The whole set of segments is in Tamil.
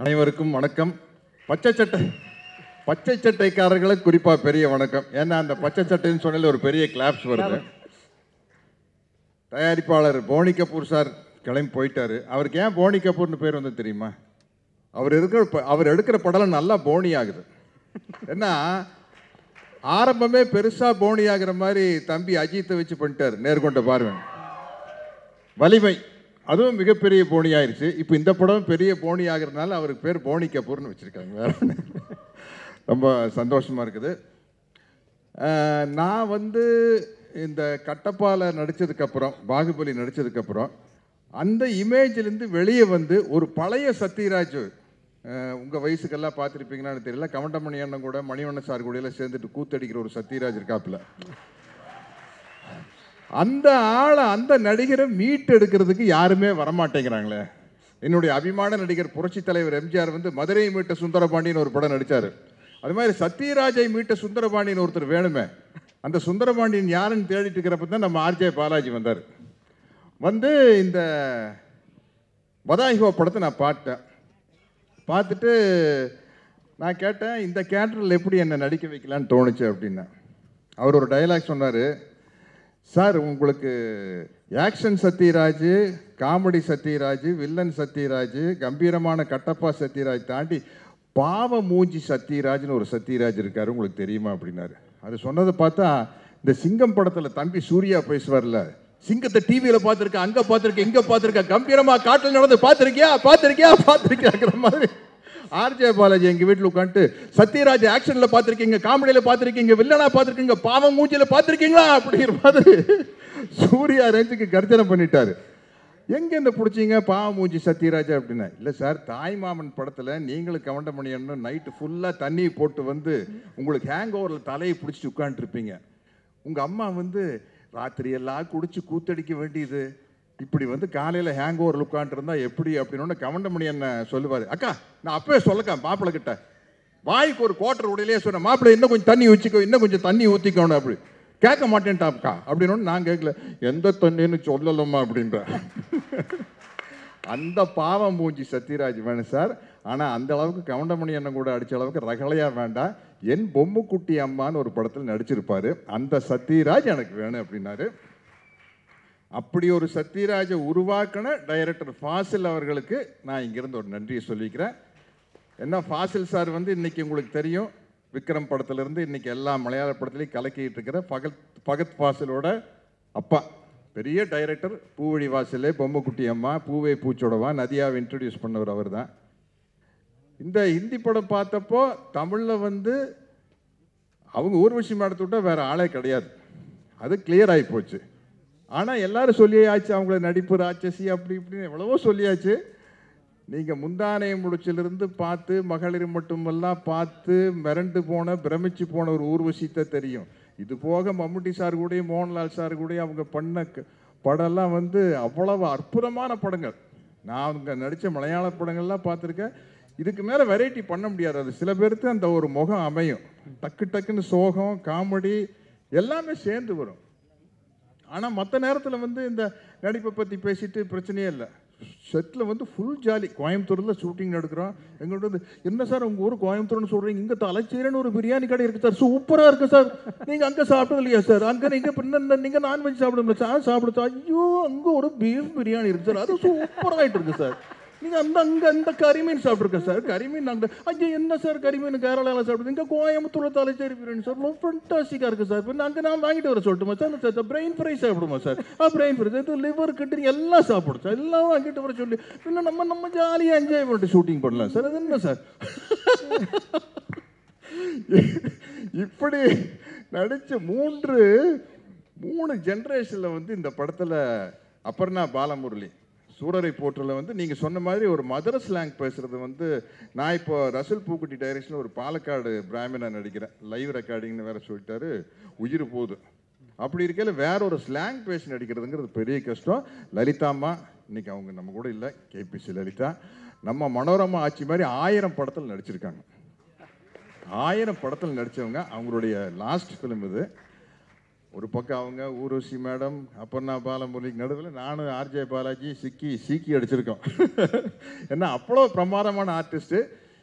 அனைவருக்கும் வணக்கம் பச்சை சட்டை பச்சை சட்டைக்காரர்களுக்கு குறிப்பாக பெரிய வணக்கம் ஏன்னா அந்த பச்சை சட்டைன்னு சொன்னதில் ஒரு பெரிய கிளாப்ஸ் வருது தயாரிப்பாளர் போனி கபூர் சார் கிளம்பி போயிட்டாரு அவருக்கு ஏன் போனி கபூர்னு பேர் வந்து தெரியுமா அவர் இருக்கிற ப- அவர் எடுக்கிற படம் நல்லா போனி ஆகுது ஏன்னா ஆரம்பமே பெருசாக போனி ஆகுற மாதிரி தம்பி அஜித்தை வச்சு பண்ணிட்டார் நேர்கொண்ட பார்வை வலிமை அதுவும் மிகப்பெரிய போனி ஆயிருச்சு இப்போ இந்த படம் பெரிய போனி ஆகிறதுனால அவருக்கு பேர் போனி கபூர்னு வச்சுருக்காங்க வேற ஒண்ணும் இல்ல. ரொம்ப சந்தோஷமாக இருக்குது அஹ், நான் வந்து இந்த கட்டப்பால நடித்ததுக்கப்புறம் பாகுபலி நடித்ததுக்கப்புறம் அந்த இமேஜ்லேருந்து வெளியே வந்து ஒரு பழைய சத்யராஜ் உங்கள் வயசுக்கெல்லாம் பார்த்துருப்பீங்களான்னு தெரியல கவண்டமணி அண்ணன் கூட மணிவண்ணன் சார் கூட எல்லாம் சேர்ந்துட்டு கூத்தடிக்கிற ஒரு சத்யராஜ் இருக்காப்புல அந்த ஆளை அந்த நடிகரை மீட் எடுக்கிறதுக்கு யாருமே வரமாட்டேங்கிறாங்களே என்னுடைய அபிமான நடிகர் புரட்சி தலைவர் எம்ஜிஆர் வந்து மதுரை மீட்ட சுந்தரபாண்டியன் ஒரு படம் நடிச்சாரு அது மாதிரி சத்யராஜை மீட்ட சுந்தரபாண்டியன் ஒருத்தர் வேணுமே அந்த சுந்தரபாண்டியன் யாருன்னு தேடிட்டு இருக்கிறப்ப தான் நம்ம ஆர்ஜே பாலாஜி வந்தார் வந்து இந்த வதாயுகோ படத்தை நான் பார்த்தேன் பார்த்துட்டு நான் கேட்டேன் இந்த கேரக்டரில் எப்படி என்னை நடிக்க வைக்கலான்னு தோணுச்சு அப்படின்னேன் அவர் ஒரு டயலாக் சொன்னார் சார் உங்களுக்கு action Sathyaraj comedy Sathyaraj villain Sathyaraj கம்பீரமான கட்டப்பா சத்யராஜ் தாண்டி பாவ மூஞ்சி சத்யராஜ்னு ஒரு சத்யராஜ் இருக்காரு உங்களுக்கு தெரியுமா அப்படின்னாரு அது சொன்னதை பார்த்தா இந்த சிங்கம் படத்தில் தம்பி சூர்யா பேசுவார்ல சிங்கத்தை டிவியில் பார்த்துருக்கேன் அங்கே பார்த்துருக்கேன் இங்கே பார்த்துருக்கேன் கம்பீரமா காட்டில் நடந்து பார்த்துருக்கியா பார்த்துருக்கியா பார்த்துருக்கியாங்கிற மாதிரி ஆர்ஜே பாலாஜி எங்க வீட்டில் உட்காந்துட்டு சத்யராஜ் ஆக்ஷன்ல பார்த்துருக்கீங்க காமெடியில பார்த்துருக்கீங்க வில்லனா பார்த்துருக்கீங்க பாவம் மூஞ்சில பார்த்துருக்கீங்களா அப்படிங்கிற மாதிரி சூர்யா ரேஞ்சுக்கு கர்ஜனை பண்ணிட்டாரு எங்க இந்த பிடிச்சிங்க பாவம் மூஞ்சி சத்யராஜா அப்படின்னா இல்லை சார் தாய் மாமன் படத்தில் நீங்களும் கவண்டமணியன்னு நைட்டு ஃபுல்லாக தண்ணி போட்டு வந்து உங்களுக்கு ஹேங் ஓவரில் தலையை பிடிச்சிட்டு உட்காந்துருப்பீங்க உங்கள் அம்மா வந்து ராத்திரி எல்லாம் குடிச்சு கூத்தடிக்க வேண்டியது இப்படி வந்து காலையில் ஹேங் ஓவர் உட்காந்துருந்தா எப்படி அப்படின்னு கவண்டமணி என்ன சொல்லுவார் அக்கா நான் அப்பவே சொல்லக்கா மாப்பிள்ளை கிட்ட வாய்க்கு ஒரு குவார்டர் உடையிலே சொன்னேன் மாப்பிள்ளை இன்னும் கொஞ்சம் தண்ணி ஊற்றிக்கோ இன்னும் கொஞ்சம் தண்ணி ஊற்றிக்கணும் அப்படி கேட்க மாட்டேன்ட்டாப்க்கா அப்படின்னு நான் கேட்கல எந்த தண்ணின்னு சொல்லலம்மா அப்படின்ற அந்த பாவம் மூஞ்சி சத்யராஜ் வேணும் சார் ஆனால் அந்த அளவுக்கு கவுண்டமணி அண்ணன் கூட அடிச்ச அளவுக்கு ரகலையா வேண்டாம் என் பொம்முக்குட்டி அம்மான்னு ஒரு படத்தில் நடிச்சிருப்பாரு அந்த சத்யராஜ் எனக்கு வேணும் அப்படின்னாரு அப்படி ஒரு சத்யராஜை உருவாக்கின டைரக்டர் ஃபாசில் அவர்களுக்கு நான் இங்கிருந்து ஒரு நன்றியை சொல்லிக்கிறேன் என்ன ஃபாசில் சார் வந்து இன்னைக்கு உங்களுக்கு தெரியும் விக்ரம் படத்திலிருந்து இன்னைக்கு எல்லா மலையாள படத்துலையும் கலக்கிட்டு இருக்கிற பகத் பகத் ஃபாசிலோட அப்பா பெரிய டைரக்டர் பூவழி வாசலே பொம்மைக்குட்டி அம்மா பூவே பூச்சோடவா நதியாவை இன்ட்ரடியூஸ் பண்ணவர் அவர் தான் இந்த ஹிந்தி படம் பார்த்தப்போ தமிழில் வந்து அவங்க ஊர்வசி மேடத்தை விட்டா வேற ஆளே கிடையாது அது கிளியர் ஆகி போச்சு ஆனால் எல்லாரும் சொல்லியாச்சு அவங்கள நடிப்பு ராட்சசி அப்படி இப்படின்னு எவ்வளவோ சொல்லியாச்சு நீங்கள் முந்தானைய முடிச்சிலிருந்து பார்த்து மகளிர் மட்டுமெல்லாம் பார்த்து மிரண்டு போன பிரமிச்சு போன ஒரு ஊர்வசித்தை தெரியும் இது போக மம்முட்டி சார் கூடயும் மோகன்லால் சார் கூடயும் அவங்க பண்ண க- படம்லாம் வந்து அவ்வளவு அற்புதமான படங்கள் நான் அவங்க நடித்த மலையாள படங்கள்லாம் பார்த்துருக்கேன் இதுக்கு மேலே வெரைட்டி பண்ண முடியாது அது சில பேருக்கு அந்த ஒரு முகம் அமையும் டக்கு டக்குன்னு சோகம் காமெடி எல்லாமே சேர்ந்து வரும் ஆனால் மற்ற நேரத்தில் வந்து இந்த நடிப்பை பற்றி பேசிட்டு பிரச்சனையே இல்லை செட்டில் வந்து ஃபுல் ஜாலி கோயம்புத்தூரில் ஷூட்டிங் எடுக்கிறோம் எங்கள்கிட்ட வந்து என்ன சார் உங்கள் ஊர் கோயம்புத்தூர்னு சொல்கிறீங்க இங்கே தலைச்சீரன்னு ஒரு பிரியாணி கடை இருக்குது சார் சூப்பராக இருக்குது சார் நீங்கள் அங்கே சாப்பிட்டது இல்லையா சார் அங்கே நீங்கள் பின்ன நீங்கள் நான்வெஜ் சாப்பிடுங்க சார் சாப்பிடுது ஐயோ அங்கே ஒரு பீஃப் பிரியாணி இருக்குது சார் அது சூப்பராகிட்டு இருக்கு சார் நீங்கள் அந்த அங்கே அந்த கறிமீன் சாப்பிட்ருக்க சார் கறிமீன் நாங்கள் ஐயோ என்ன சார் கறிமீன் கேரளாவில் சாப்பிடுது இங்கே கோயம்புத்தூரில் தலைச்சேரி பிரியாணி சார் ரொம்ப ஃபண்டாஸ்டிக்காக இருக்குது சார் இப்போ அங்கே நான் வாங்கிட்டு வர சொல்லட்டுமா சார் சார் பிரெயின் ஃப்ரை சாப்பிடுமா சார் ஆ பிரெயின் ஃப்ரை இது லிவர் கிட்னி எல்லாம் சாப்பிடும் சார் எல்லாம் வாங்கிட்டு வர சொல்லி இன்னும் நம்ம நம்ம ஜாலியாக என்ஜாய் பண்ணிட்டு ஷூட்டிங் பண்ணலாம் சார் அது என்ன சார் இப்படி நடித்த மூன்று மூணு ஜென்ரேஷனில் வந்து இந்த படத்தில் அபர்ணா பாலமுரளி சூரரை போற்றில் வந்து நீங்கள் சொன்ன மாதிரி ஒரு மதுரை ஸ்லாங் பேசுகிறது வந்து நான் இப்போ ரசல் பூக்குட்டி டைரக்ஷனில் ஒரு பாலக்காடு பிராமினா நடிக்கிறேன் லைவ் ரெக்கார்டிங்னு வேற சொல்லிட்டாரு உயிர் போகுது அப்படி இருக்கையில் வேற ஒரு ஸ்லாங் பேசி நடிக்கிறதுங்கிறது பெரிய கஷ்டம் லலிதாம்மா இன்னைக்கு அவங்க நம்ம கூட இல்லை கேபிசி லலிதா நம்ம மனோரமா ஆட்சி மாதிரி ஆயிரம் படத்தில் நடிச்சிருக்காங்க ஆயிரம் படத்தில் நடித்தவங்க அவங்களுடைய லாஸ்ட் ஃபிலிம் இது ஒரு பக்கம் அவங்க ஊர்வசி மேடம் அப்பர்ணா பாலமுரளிக்கு நடுவில் நானும் ஆர்ஜே பாலாஜி சிக்கி சீக்கி அடிச்சிருக்கோம் ஏன்னா அவ்வளோ பிரமாதமான ஆர்டிஸ்ட்டு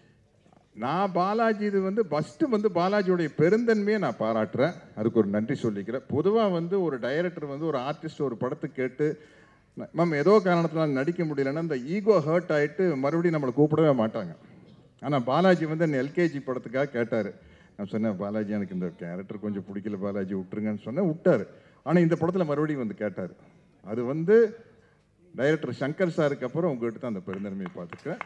நான் பாலாஜி இது வந்து ஃபஸ்ட்டு வந்து பாலாஜியோடைய பெருந்தன்மையை நான் பாராட்டுறேன் அதுக்கு ஒரு நன்றி சொல்லிக்கிறேன் பொதுவாக வந்து ஒரு டைரக்டர் வந்து ஒரு ஆர்டிஸ்ட் ஒரு படத்தை கேட்டு மேம் ஏதோ காரணத்தினால நடிக்க முடியலன்னா இந்த ஈகோ ஹர்ட் ஆகிட்டு மறுபடியும் நம்மளை கூப்பிடவே மாட்டாங்க ஆனால் பாலாஜி வந்து என்ன எல்கேஜி படத்துக்காக கேட்டார் நான் சொன்னேன் பாலாஜி எனக்கு இந்த கேரக்டர் கொஞ்சம் பிடிக்கல பாலாஜி விட்டுருங்கன்னு சொன்னேன் விட்டார் ஆனால் இந்த படத்தில் மறுபடியும் வந்து கேட்டார் அது வந்து டைரக்டர் சங்கர் சாருக்கு அப்புறம் உங்ககிட்ட தான் அந்த பெருந்தன்மையை பார்த்துருக்கேன்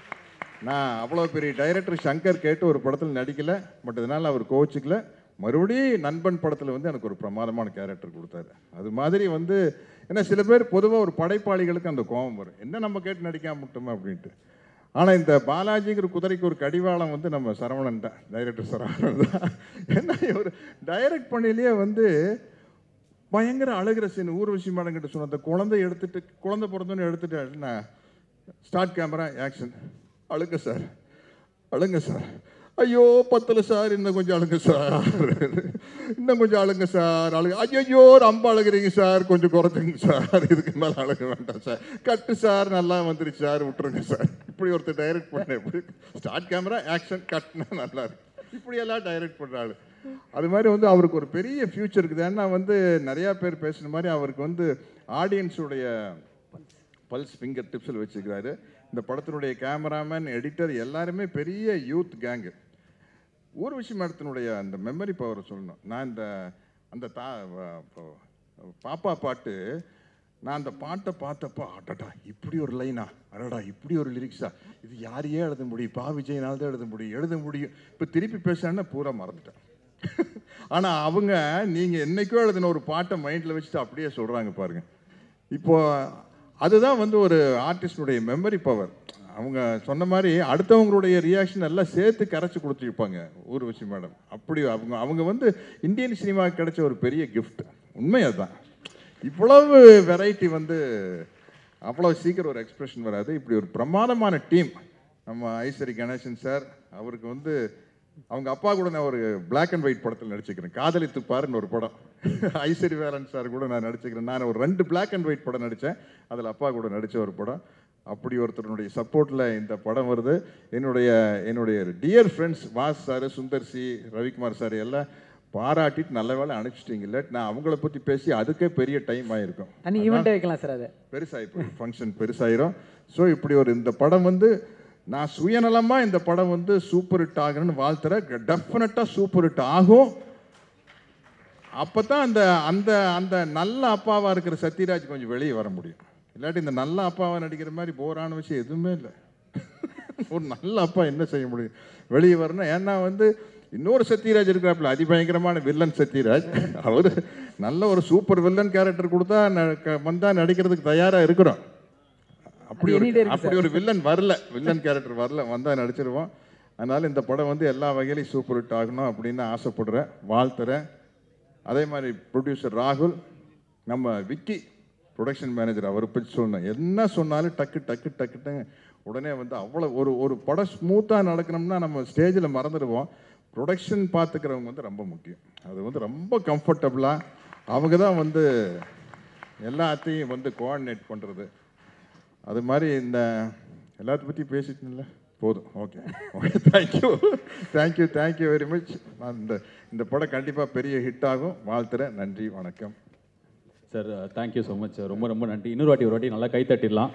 நான் அவ்வளோ பெரிய டைரக்டர் சங்கர் கேட்டு ஒரு படத்தில் நடிக்கல பட் இதனால் அவர் கோச்சுக்கல மறுபடியும் நண்பன் படத்தில் வந்து எனக்கு ஒரு பிரமாதமான கேரக்டர் கொடுத்தாரு அது மாதிரி வந்து ஏன்னா சில பேர் பொதுவாக ஒரு படைப்பாளிகளுக்கு அந்த கோபம் வரும் என்ன நம்ம கேட்டு நடிக்காம விட்டோமா அப்படின்ட்டு ஆனால் இந்த பாலாஜிங்கிற குதிரைக்கு ஒரு கடிவாளம் வந்து நம்ம சரவணன் தான் டைரக்டர் சரவணன் தான் ஏன்னா ஒரு டைரக்ட் பண்ணிலேயே வந்து பயங்கர அழுகிற சீன் ஊர்வசி மேடம் கிட்ட சொன்ன அந்த குழந்தை எடுத்துட்டு குழந்தை பிறந்தோன்னு எடுத்துட்டு நான் ஸ்டார்ட் கேமரா ஆக்ஷன் அழுங்க சார் அழுங்க சார் ஐயோ பத்தல சார் இன்னும் கொஞ்சம் அழுங்க சார் இன்னும் கொஞ்சம் அழுங்க சார் அழுங்க ஐயோ ரொம்ப அழுகுறீங்க சார் கொஞ்சம் குறைச்சிங்க சார் இதுக்கு மேலே அழுக வேண்டாம் சார் கட்டு சார் நல்லா வந்துருச்சு சார் விட்டுருங்க சார் இப்படி ஒருத்தர் டைரக்ட் பண்ண எப்படி ஸ்டார்ட் கேமரா ஆக்ஷன் கட்னா நல்லா இருக்கு இப்படியெல்லாம் டைரக்ட் பண்ணுறாரு அது மாதிரி வந்து அவருக்கு ஒரு பெரிய ஃப்யூச்சர் இருக்குது ஏன்னா வந்து நிறையா பேர் பேசுன மாதிரி அவருக்கு வந்து ஆடியன்ஸுடைய பல்ஸ் ஃபிங்கர் டிப்ஸில் வச்சுக்கிறாரு இந்த படத்தினுடைய கேமராமேன் எடிட்டர் எல்லாருமே பெரிய யூத் கேங்கு ஊர்வசி மேடத்தினுடைய அந்த மெமரி பவரை சொல்லணும் நான் இந்த அந்த தா வ- இப்போ பாப்பா பாட்டு நான் அந்த பாட்டை பார்த்தப்போ அடடா இப்படி ஒரு லைனா அடடா இப்படி ஒரு லிரிக்ஸா இது யாரையே எழுத முடியும் பா விஜயனால் தான் எழுத முடியும் எழுத முடியும் இப்போ திருப்பி பேசுறேன்னா பூரா மறந்துட்டேன் ஆனால் அவங்க நீங்கள் என்னைக்கோ எழுதின ஒரு பாட்டை மைண்டில் வச்சுட்டு அப்படியே சொல்கிறாங்க பாருங்க இப்போ அதுதான் வந்து ஒரு ஆர்டிஸ்டுடைய மெமரி பவர் அவங்க சொன்ன மாதிரி அடுத்தவங்களுடைய ரியாக்ஷன் எல்லாம் சேர்த்து கரைச்சி கொடுத்துருப்பாங்க ஊர்வசி மேடம் அப்படி அவங்க அவங்க வந்து இந்தியன் சினிமாவுக்கு கிடைச்ச ஒரு பெரிய கிஃப்ட் உண்மை அதுதான் இவ்வளவு வெரைட்டி வந்து அவ்வளோ சீக்கிரம் ஒரு எக்ஸ்பிரஷன் வராது இப்படி ஒரு பிரமாதமான டீம் நம்ம ஐஸ்வரி கணேசன் சார் அவருக்கு வந்து அவங்க அப்பா கூட நான் ஒரு Black அண்ட் ஒயிட் படத்தில் நடிச்சுக்கிறேன் காதலித்து பாருன்னு ஒரு படம் ஐஸ்வரி வேலன் சார் கூட நான் நடிச்சுக்கிறேன் நான் ஒரு ரெண்டு Black அண்ட் ஒயிட் படம் நடித்தேன் அதில் அப்பா கூட நடித்த ஒரு படம் அப்படி ஒருத்தருடைய சப்போர்ட்டில் இந்த படம் வருது என்னுடைய என்னுடைய dear friends was sir Sundar C Ravikumar sir எல்லாம் பாராட்டிட்டு நல்ல வேலை அனுப்பிச்சிட்டீங்க இல்லை நான் அவங்கள பற்றி பேசி அதுக்கே பெரிய டைம் ஆயிருக்கும் தனி ஈவெண்ட்டே வைக்கலாம் சார் அது பெருசாகி போய் ஃபங்க்ஷன் பெருசாயிரும் ஸோ இப்படி ஒரு இந்த படம் வந்து நான் சுயநலமாக இந்த படம் வந்து சூப்பர் ஹிட் ஆகணும்னு வாழ்த்துறேன் டெஃபினட்டாக சூப்பர் ஹிட் ஆகும் அப்போ தான் அந்த அந்த அந்த நல்ல அப்பாவாக இருக்கிற சத்யராஜ் கொஞ்சம் வெளியே வர முடியும் இல்லாட்டி இந்த நல்ல அப்பாவாக நடிக்கிற மாதிரி போரான விஷயம் எதுவுமே இல்லை ஒரு நல்ல அப்பா என்ன செய்ய முடியும் வெளியே வரணும் ஏன்னா வந்து இன்னொரு சத்யராஜ் இருக்கிறாப்புல அதிபயங்கரமான வில்லன் சத்யராஜ் அவர் நல்ல ஒரு சூப்பர் வில்லன் கேரக்டர் கொடுத்தா ந- க- வந்தா நடிக்கிறதுக்கு தயாரா இருக்கிறோம் அப்படி ஒரு எண்ணிட்டே இருக்கு அப்படி ஒரு வில்லன் வரல வில்லன் கேரக்டர் வரல வந்தா நடிச்சிருவோம் அதனால இந்த படம் வந்து எல்லா வகையிலையும் சூப்பர் ஹிட் ஆகணும் அப்படின்னு ஆசைப்படுறேன் வாழ்த்துறேன் அதே மாதிரி ப்ரொடியூசர் ராகுல் நம்ம விக்கி ப்ரொடக்ஷன் மேனேஜர் அவரை பற்றி சொல்லணும் என்ன சொன்னாலும் டக்கு டக்கு டக்குன்னு உடனே வந்து அவ்வளோ ஒரு ஒரு படம் ஸ்மூத்தாக நடக்கணும்னா நம்ம ஸ்டேஜில் மறந்துடுவோம் ப்ரொடக்ஷன் பார்த்துக்கிறவங்க வந்து ரொம்ப முக்கியம் அது வந்து ரொம்ப கம்ஃபர்டபுளாக அவங்க தான் வந்து எல்லாத்தையும் வந்து கோஆர்டினேட் பண்ணுறது அது மாதிரி இந்த எல்லாத்த பற்றி பேசிட்டேன்ல போதும் okay okay thank you thank you thank you very much நான் இந்த இந்த படம் கண்டிப்பாக பெரிய ஹிட் ஆகும் வாழ்த்துறேன் நன்றி வணக்கம் சார் தேங்க்யூ ஸோ மச் ரொம்ப ரொம்ப நன்றி இன்னொரு வாட்டி ஒரு வாட்டி நல்லா கை தட்டிடலாம்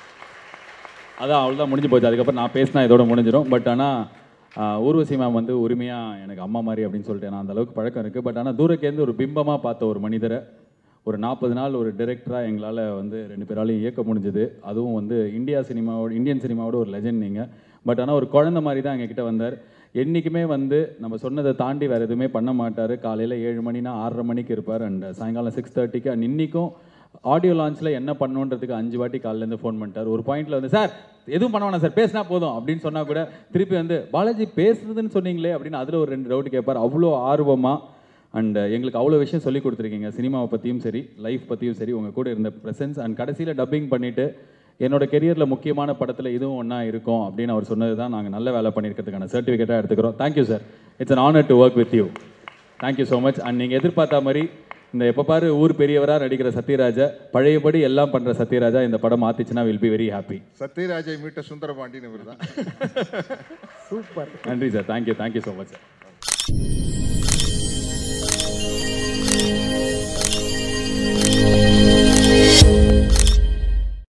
அதான் அவ்வளோதான் முடிஞ்சு போச்சு அதுக்கப்புறம் நான் பேசினா இதோட முடிஞ்சிடும் பட் ஆனால் ஊர்வசி மேம் வந்து உரிமையாக எனக்கு அம்மா மாதிரி அப்படின்னு சொல்லிட்டு நான் அந்த அளவுக்கு பழக்கம் இருக்குது பட் ஆனால் தூரக்கேந்து ஒரு பிம்பமாக பார்த்த ஒரு மனிதரை ஒரு நாற்பது நாள் ஒரு டிரெக்டராக எங்களால் வந்து ரெண்டு பேராலையும் இயக்க முடிஞ்சது அதுவும் வந்து இந்தியா சினிமாவோட இந்தியன் சினிமாவோட ஒரு லெஜண்ட் நீங்கள் பட் ஆனால் ஒரு குழந்தை மாதிரி தான் எங்ககிட்ட வந்தார் என்றைக்குமே வந்து நம்ம சொன்னதை தாண்டி வேறு எதுவுமே பண்ண மாட்டார் காலையில் ஏழு மணினா ஆறரை மணிக்கு இருப்பார் அண்ட் சாயங்காலம் சிக்ஸ் தேர்ட்டிக்கு அண்ட் இன்றைக்கும் ஆடியோ லான்ச்சில் என்ன பண்ணணுன்றதுக்கு அஞ்சு வாட்டி காலையிலேருந்து ஃபோன் பண்ணிட்டார் ஒரு பாயிண்ட்ல வந்து சார் எதுவும் பண்ண வேணாம் சார் பேசினா போதும் அப்படின்னு சொன்னால் கூட திருப்பி வந்து பாலாஜி பேசுறதுன்னு சொன்னீங்களே அப்படின்னு அதில் ஒரு ரெண்டு டவுட் கேட்பார் அவ்வளோ ஆர்வமாக அண்ட் எங்களுக்கு அவ்வளோ விஷயம் சொல்லி கொடுத்துருக்கீங்க சினிமாவை பற்றியும் சரி லைஃப் பற்றியும் சரி உங்கள் கூட இருந்த ப்ரெசன்ஸ் அண்ட் கடைசியில் டப்பிங் பண்ணிவிட்டு என்னோட கெரியரில் முக்கியமான படத்தில் இதுவும் ஒன்றா இருக்கும் அப்படின்னு அவர் சொன்னது தான் நாங்கள் நல்ல வேலை பண்ணியிருக்கிறதுக்கான சர்டிஃபிகேட்டாக எடுத்துக்கிறோம் thank you sir it's an honor to work with you thank you so much and நீங்கள் எதிர்பார்த்த மாதிரி இந்த எப்போ பாரு ஊர் பெரியவராக நடிக்கிற சத்யராஜா பழையபடி எல்லாம் பண்ணுற சத்யராஜா இந்த படம் மாத்திச்சுன்னா வில் பி வெரி ஹாப்பி சத்யராஜை மீட்ட சுந்தரபாண்டியன் இவர் தான் சூப்பர் நன்றி sir thank you thank you so much sir